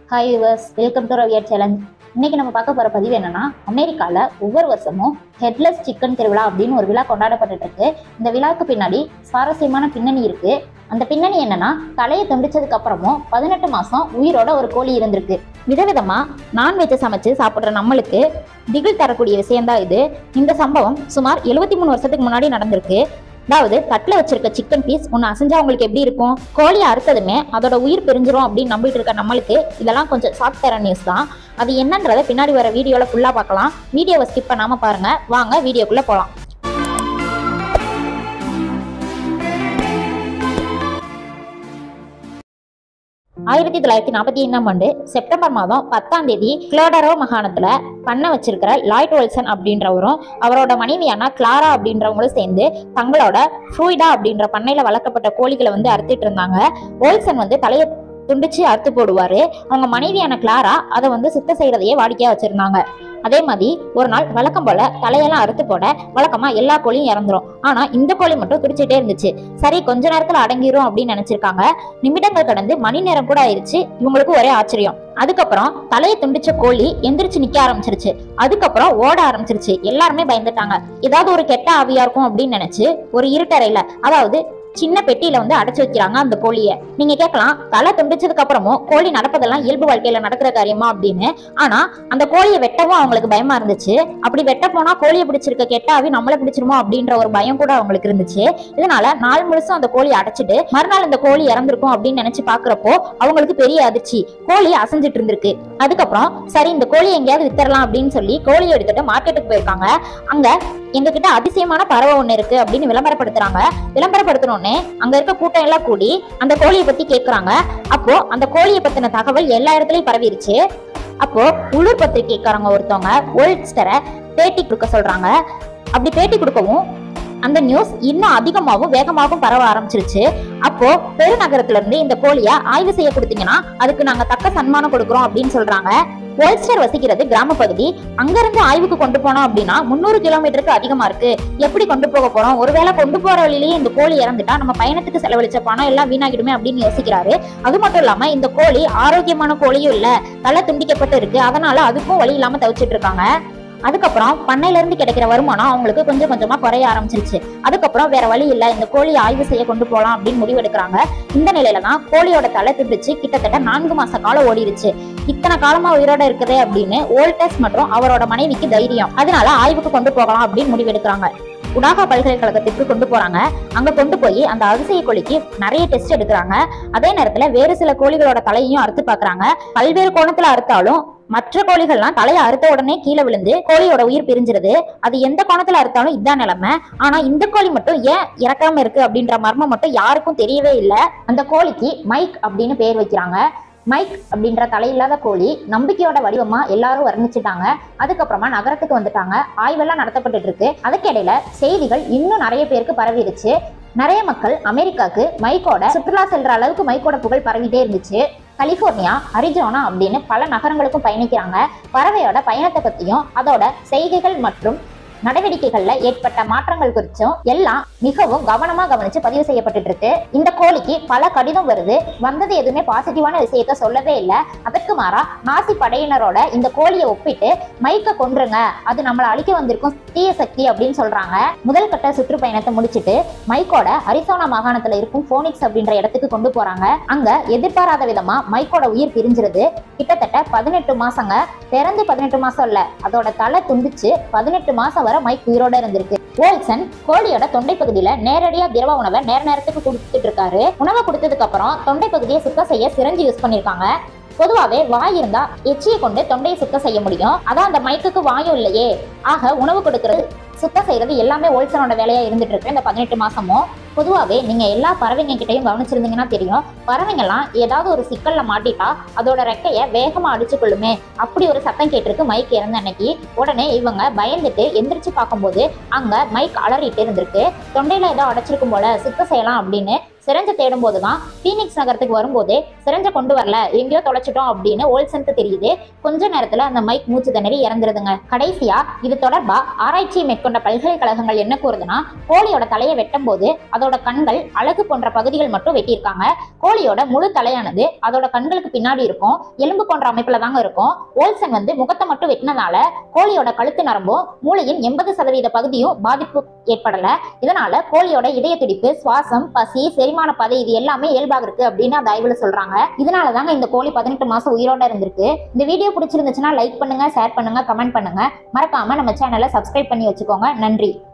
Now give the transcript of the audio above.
hi yours welcome to ரவியர் challenge இன்னைக்கு நம்ம பார்க்க போற பதிவு என்னன்னா அமெரிக்கால ஒவ்வொரு வருஷமும் ஹெட்லெஸ் சிக்கன் திருவிழா அப்படின்னு ஒரு விழா கொண்டாடப்பட்டுட்டு இருக்கு இந்த விழாக்கு பின்னாடி சுவாரஸ்யமான பின்னணி இருக்கு அந்த பின்னணி என்னன்னா தலையை துண்டிச்சதுக்கு அப்புறமும் பதினெட்டு மாசம் உயிரோட ஒரு கோழி இருந்திருக்கு விதவிதமா நான்வெஜ்ஜை சமைச்சு சாப்பிட்ற நம்மளுக்கு திகில் தரக்கூடிய விஷயம்தான் இது இந்த சம்பவம் சுமார் எழுபத்தி மூணு வருஷத்துக்கு முன்னாடி நடந்திருக்கு அதாவது தட்டில் வச்சிருக்க சிக்கன் பீஸ் ஒன்று அசைஞ்சா உங்களுக்கு எப்படி இருக்கும் கோழியை அறுத்ததுமே அதோட உயிர் பிரிஞ்சிரும் அப்படின்னு நம்பிட்டு இருக்க நம்மளுக்கு இதெல்லாம் கொஞ்சம் ஷாக் தர நியூஸ் தான் அது என்னன்றதை பின்னாடி வர வீடியோவில் ஃபுல்லாக பார்க்கலாம் வீடியோவை ஸ்கிப் பண்ணாமல் பாருங்க வாங்க வீடியோக்குள்ளே போகலாம் ஆயிரத்தி தொள்ளாயிரத்தி நாற்பத்தி ஐந்தாம் ஆண்டு செப்டம்பர் மாதம் பத்தாம் தேதி கிளோடரோ மாகாணத்துல பண்ண வச்சிருக்கிற லாய்ட் ஒல்சன் அப்படின்றவரும் அவரோட மனைவியான கிளாரா அப்படின்றவங்களும் சேர்ந்து தங்களோட ஃப்ரூய்டா அப்படின்ற பண்ணையில வளர்க்கப்பட்ட கோழிகளை வந்து அறுத்துட்டு இருந்தாங்க ஓல்சன் வந்து தலையை துண்டிச்சு அறுத்து போடுவாரு அவங்க மனைவியான கிளாரா அதை வந்து சுத்தம் செய்யறதையே வாடிக்கையா வச்சிருந்தாங்க அதே மாதிரி ஒரு நாள் வழக்கம் போல தலையெல்லாம் அறுத்து போட வழக்கமா எல்லா கோழியும் இறந்துரும் ஆனா இந்த கோழி மட்டும் துடிச்சிட்டே இருந்துச்சு சரி கொஞ்ச நேரத்துல அடங்கிரும் அப்படின்னு நினைச்சிருக்காங்க நிமிடங்கள் கடந்து மணி நேரம் கூட ஆயிருச்சு இவங்களுக்கு ஒரே ஆச்சரியம் அதுக்கப்புறம் தலையை துண்டிச்ச கோழி எந்திரிச்சு நிக்க ஆரம்பிச்சிருச்சு அதுக்கப்புறம் ஓட ஆரம்பிச்சிருச்சு எல்லாருமே பயந்துட்டாங்க ஏதாவது ஒரு கெட்ட ஆவியா இருக்கும் அப்படின்னு நினைச்சு ஒரு இருட்டறையில அதாவது சின்ன பெட்டியில வந்து அடைச்சு வைக்கிறாங்க அந்த கோழியை நீங்க கேட்கலாம் தலை துண்டிச்சதுக்கு அப்புறமும் கோழி நடப்பதெல்லாம் இயல்பு வாழ்க்கையில நடக்கிற காரியமா அப்படின்னு ஆனா அந்த கோழியை வெட்டவும் அவங்களுக்கு பயமா இருந்துச்சு அப்படி வெட்ட போனா கோழியை பிடிச்சிருக்க கெட்டாவி நம்மள பிடிச்சிருமோ அப்படின்ற ஒரு பயம் கூட அவங்களுக்கு இருந்துச்சு இதனால நாள் முழுசும் அந்த கோழியை அடைச்சிட்டு மறுநாள் இந்த கோழி இறந்திருக்கும் அப்படின்னு நினைச்சு பாக்குறப்போ அவங்களுக்கு பெரிய அதிர்ச்சி கோழி அசைஞ்சிட்டு இருந்திருக்கு அதுக்கப்புறம் சரி இந்த கோழியை எங்கேயாவது வித்தரலாம் அப்படின்னு சொல்லி கோழியை எடுத்துட்டு மார்க்கெட்டுக்கு போயிருக்காங்க அங்க எங்க கிட்ட அதிசயமான பறவை ஒண்ணு இருக்கு அப்படின்னு விளம்பரப்படுத்துறாங்க விளம்பரப்படுத்தினோடனே அங்க இருக்க கூட்டம் எல்லாம் கூடி அந்த கோழியை பத்தி கேக்குறாங்க அப்போ அந்த கோழியை பத்தின தகவல் எல்லா இடத்துலயும் பரவிருச்சு அப்போ உள்ளூர் பத்திரிகைக்காரங்க ஒருத்தவங்க ஓல்ட்ஸ்டரை பேட்டி கொடுக்க சொல்றாங்க அப்படி பேட்டி கொடுக்கவும் அந்த நியூஸ் இன்னும் அதிகமாகவும் வேகமாகவும் பரவ ஆரம்பிச்சிருச்சு அப்போ பெருநகரத்துல இருந்து இந்த கோழியை ஆய்வு செய்ய கொடுத்தீங்கன்னா அதுக்கு நாங்க தக்க சன்மானம் கொடுக்குறோம் அப்படின்னு சொல்றாங்க ஓல்ஸ்டர் வசிக்கிறது கிராம பகுதி அங்கிருந்து ஆய்வுக்கு கொண்டு போனோம் அப்படின்னா முந்நூறு கிலோமீட்டருக்கு அதிகமா இருக்கு எப்படி கொண்டு போக போறோம் ஒருவேளை கொண்டு போற வழியிலேயே இந்த கோழி இறந்துட்டா நம்ம பயணத்துக்கு செலவழிச்ச பணம் எல்லாம் வீணாகிடுமே அப்படின்னு யோசிக்கிறாரு அது மட்டும் இல்லாம இந்த கோழி ஆரோக்கியமான கோழியும் இல்ல தலை துண்டிக்கப்பட்டு இருக்கு அதனால அதுக்கும் வழி இல்லாம தவிச்சிட்டு இருக்காங்க அதுக்கப்புறம் பண்ணையில இருந்து கிடைக்கிற வருமானம் அவங்களுக்கு கொஞ்சம் கொஞ்சமா குறைய ஆரம்பிச்சிருச்சு அதுக்கப்புறம் வேற வழி இல்ல இந்த கோழியை ஆய்வு செய்ய கொண்டு போலாம் அப்படின்னு முடிவெடுக்கிறாங்க இந்த நிலையில தான் கோழியோட தலை துண்டிச்சு கிட்டத்தட்ட நான்கு மாச காலம் ஓடிடுச்சு இத்தனை காலமா உயிரோட இருக்குதே அப்படின்னு ஓல்டஸ் மற்றும் அவரோட மனைவிக்கு தைரியம் அதனால ஆய்வுக்கு கொண்டு போகலாம் அப்படின்னு முடிவெடுக்கிறாங்க உடாகா பல்கலைக்கழகத்துக்கு கொண்டு போறாங்க அங்க கொண்டு போய் அந்த அதிசய கோழிக்கு நிறைய டெஸ்ட் எடுக்கிறாங்க அதே நேரத்துல வேறு சில கோழிகளோட தலையையும் அறுத்து பாக்குறாங்க பல்வேறு கோணத்துல அறுத்தாலும் மற்ற கோழிகள்லாம் தலையை அறுத்த உடனே கீழே விழுந்து கோழியோட உயிர் பிரிஞ்சிருது அது எந்த கோணத்துல அறுத்தாலும் இதுதான் நிலைமை ஆனா இந்த கோழி மட்டும் ஏன் இறக்காம இருக்கு அப்படின்ற மர்மம் மட்டும் யாருக்கும் தெரியவே இல்லை அந்த கோழிக்கு மைக் அப்படின்னு பேர் வைக்கிறாங்க மைக் அப்படின்ற தலையில்லாத கோழி நம்பிக்கையோட வடிவமா எல்லாரும் வர்ணிச்சுட்டாங்க அதுக்கப்புறமா நகரத்துக்கு வந்துட்டாங்க ஆய்வெல்லாம் நடத்தப்பட்டுட்டு இருக்கு அதுக்கிடையில செய்திகள் இன்னும் நிறைய பேருக்கு பரவிருச்சு நிறைய மக்கள் அமெரிக்காக்கு மைக்கோட சுற்றுலா செல்ற அளவுக்கு மைக்கோட புகழ் பரவிட்டே இருந்துச்சு கலிபோர்னியா அரிஜோனா அப்படின்னு பல நகரங்களுக்கும் பயணிக்கிறாங்க பறவையோட பயணத்தை பத்தியும் அதோட செய்கைகள் மற்றும் நடவடிக்கைகள்ல ஏற்பட்ட மாற்றங்கள் குறித்தும் எல்லாம் மிகவும் கவனமா கவனிச்சு பதிவு செய்யப்பட்டு இருக்கு இந்த கோழிக்கு பல கடிதம் வருது வந்தது எதுவுமே பாசிட்டிவான விஷயத்த சொல்லவே இல்லை அதற்கு மாறா நாசி படையினரோட இந்த கோழியை ஒப்பிட்டு மைக்க கொன்றுங்க அது நம்மளை அழிக்க வந்திருக்கும் தீய சக்தி அப்படின்னு சொல்றாங்க முதல் கட்ட சுற்றுப்பயணத்தை முடிச்சிட்டு மைக்கோட அரிசோனா மாகாணத்துல இருக்கும் போனிக்ஸ் அப்படின்ற இடத்துக்கு கொண்டு போறாங்க அங்க எதிர்பாராத விதமா மைக்கோட உயிர் பிரிஞ்சிருது கிட்டத்தட்ட பதினெட்டு மாசங்க பிறந்து பதினெட்டு மாசம் இல்ல அதோட தலை துண்டிச்சு பதினெட்டு மாசம் வரை மைக் உயிரோட இருந்திருக்கு ஓல்சன் கோழியோட தொண்டை பகுதியில நேரடியா திரவ உணவை நேர நேரத்துக்கு கொடுத்துட்டு இருக்காரு உணவை கொடுத்ததுக்கு அப்புறம் தொண்டை பகுதியை சுத்தம் செய்ய சிரஞ்சு யூஸ் பண்ணிருக்காங்க பொதுவாவே வாய் இருந்தா எச்சியை கொண்டு தொண்டையை சுத்தம் செய்ய முடியும் அதான் அந்த மைக்குக்கு வாயும் இல்லையே ஆக உணவு கொடுக்கறது சுத்தம் செய்யறது எல்லாமே ஓல்சனோட வேலையா இருந்துட்டு இருக்கு இந்த பதினெட்டு மாசமும் பொதுவாகவே நீங்க எல்லா பறவைங்க கிட்டயும் கவனிச்சிருந்தீங்கன்னா தெரியும் பறவைங்கெல்லாம் ஏதாவது ஒரு சிக்கல்ல மாட்டிட்டா அதோட ரெக்கைய வேகமா அடிச்சு கொள்ளுமே அப்படி ஒரு சத்தம் கேட்டிருக்கு மைக் இறந்த அன்னைக்கு உடனே இவங்க பயந்துட்டு எந்திரிச்சு பார்க்கும்போது அங்க மைக் அலறிட்டு இருந்திருக்கு தொண்டையில ஏதோ அடைச்சிருக்கும் போல சுத்தம் செய்யலாம் அப்படின்னு சிரஞ்சை தேடும் போதுதான் பீனிக்ஸ் நகரத்துக்கு வரும்போது சிரஞ்சை கொண்டு வரல எங்கேயோ தொலைச்சிட்டோம் அப்படின்னு ஓல்சனுக்கு தெரியுது கொஞ்ச நேரத்துல அந்த மைக் மூச்சு திணறி இறந்துருதுங்க கடைசியா இது தொடர்பா ஆராய்ச்சியை மேற்கொண்ட பல்கலைக்கழகங்கள் என்ன கூறுதுன்னா கோழியோட தலையை வெட்டும் போது அதோட கண்கள் அழகு போன்ற பகுதிகள் மட்டும் வெட்டியிருக்காங்க கோழியோட முழு தலையானது அதோட கண்களுக்கு பின்னாடி இருக்கும் எலும்பு போன்ற அமைப்புல தாங்க இருக்கும் ஓல்சன் வந்து முகத்தை மட்டும் வெட்டினதால கோழியோட கழுத்து நரம்பும் மூளையின் எண்பது சதவீத பகுதியும் பாதிப்பு ஏற்படல இதனால கோழியோட இதய துடிப்பு சுவாசம் பசி செரிமான பாதை இது எல்லாமே இயல்பாக இருக்கு அப்படின்னு அந்த ஆய்வுல சொல்றாங்க இதனால தாங்க இந்த கோழி பதினெட்டு மாசம் உயிரோட இருந்திருக்கு இந்த வீடியோ பிடிச்சிருந்துச்சுன்னா லைக் பண்ணுங்க ஷேர் பண்ணுங்க கமெண்ட் பண்ணுங்க மறக்காம நம்ம சேனலை சப்ஸ்கிரைப் பண்ணி வச்சுக்கோங்க நன்றி